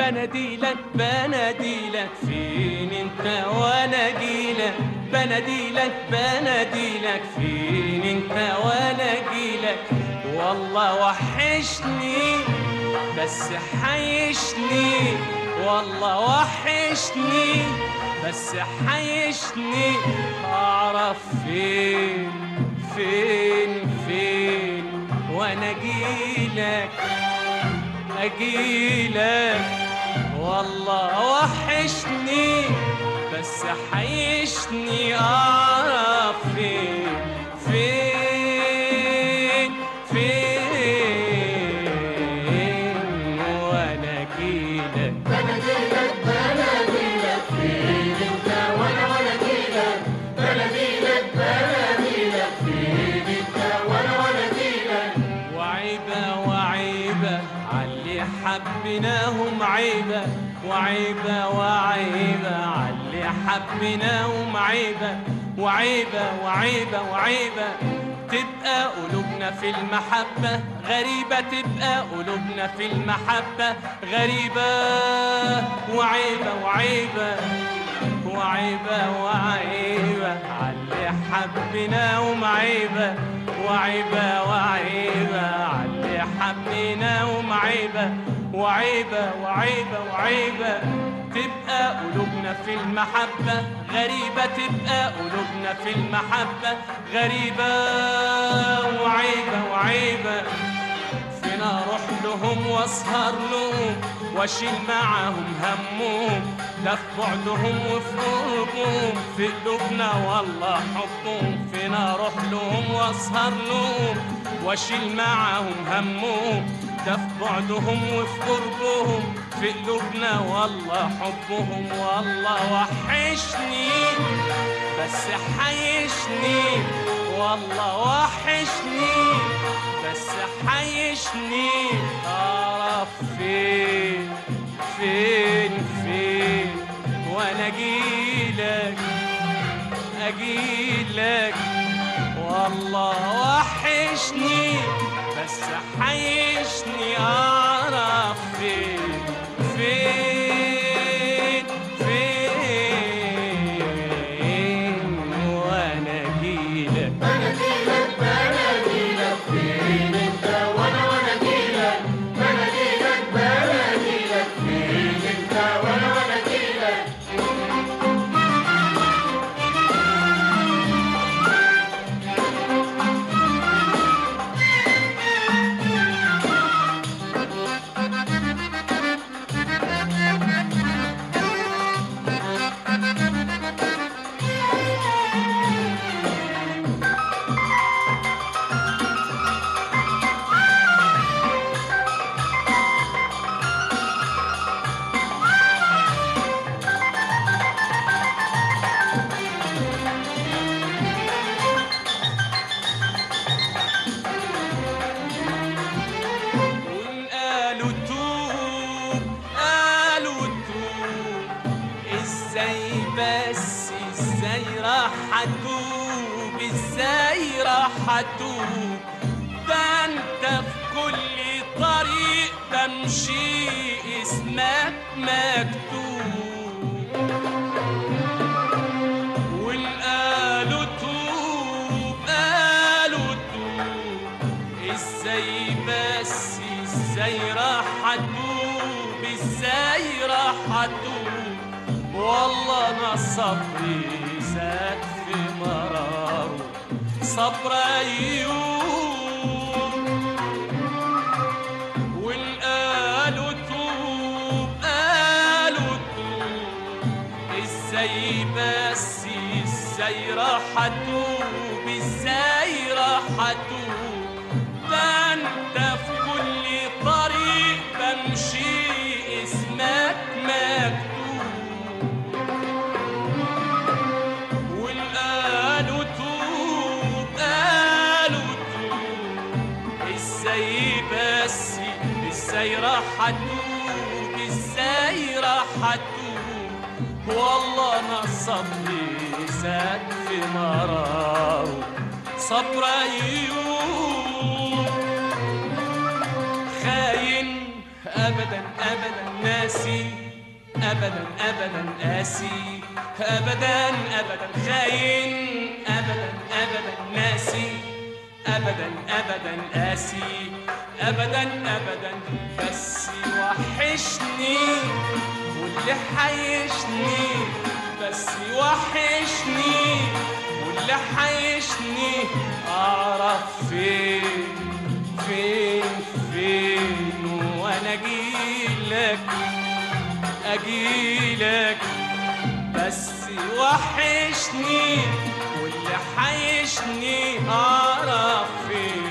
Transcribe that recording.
بناديلك بناديلك فين انت وانا جيلك بناديلك بناديلك فين انت وانا جيلك والله وحشني بس حيشني والله وحشني بس حيشني اعرف فين فين فين وانا جيلك اجيلك والله وحشني بس حيشني اعرف فين فين فين وانا جيلك بلديلك بلديلك فين انت وانا وانا جيلك بلديلك بلديلك فين انت وانا وانا جيلك وعيبة وعيبة علي حبيناهم عيبة وعيبة وعيبة علي حبيناهم عيبة وعيبة وعيبة وعيبة تبقى قلوبنا في المحبة غريبة تبقى قلوبنا في المحبة غريبة وعيبة وعيبة وعيبة وعيبة علي حبيناهم عيبة وعيبة وعيبة علي حبيناهم عيبة وعيبة وعيبة وعيبة تبقى قلوبنا في المحبة غريبة تبقى قلوبنا في المحبة غريبة وعيبة وعيبة فينا اروح لهم واسهر لهم واشيل معاهم همهم ده في بعدهم وفي قربهم في قلوبنا والله حبهم فينا اروح لهم واسهر لهم واشيل معاهم همهم ده في بعدهم وفي قربهم في قلوبنا والله حبهم والله وحشني بس حيشني والله وحشني بس حيشني اعرف فين فين فين وانا اجيلك اجيلك والله وحشني بس حيشني اعرف فين فين فين وانا اجيلك بلديلك بلديلك فين انت وانا وانا جيلك بلديلك بلديلك فين انت وانا وانا جيلك قالوا توب قالوا توب ازاي بس ازاي راح اتوب ازاي راح اتوب ده انت في كل طريق بمشي اسمك مكتوب والقالوا توب قالوا توب ازاي بس ازاي راح اتوب ازاي راح اتوب والله انا صبري زاد في مراره صبر ايوب والقالوا توب قالوا توب ازاي بس ازاي راح اتوب ازاي راح اتوب ده انت في كل طريق بمشي اسمك مكتوب والقالوا توب قالوا توب ازاي بس ازاي راح اتوب ازاي راح اتوب والله انا صبري زاد في مراره صبر ايوب خاين ابدا ابدا ناسي ابدا ابدا قاسي ابدا ابدا خاين ابدا ابدا ناسي ابدا ابدا قاسي ابدا ابدا بس وحشني واللي حيشني بس وحشني واللي حيشني اعرف فين فين فين وانا اجيلك اجيلك بس وحشني واللي حيشني اعرف فين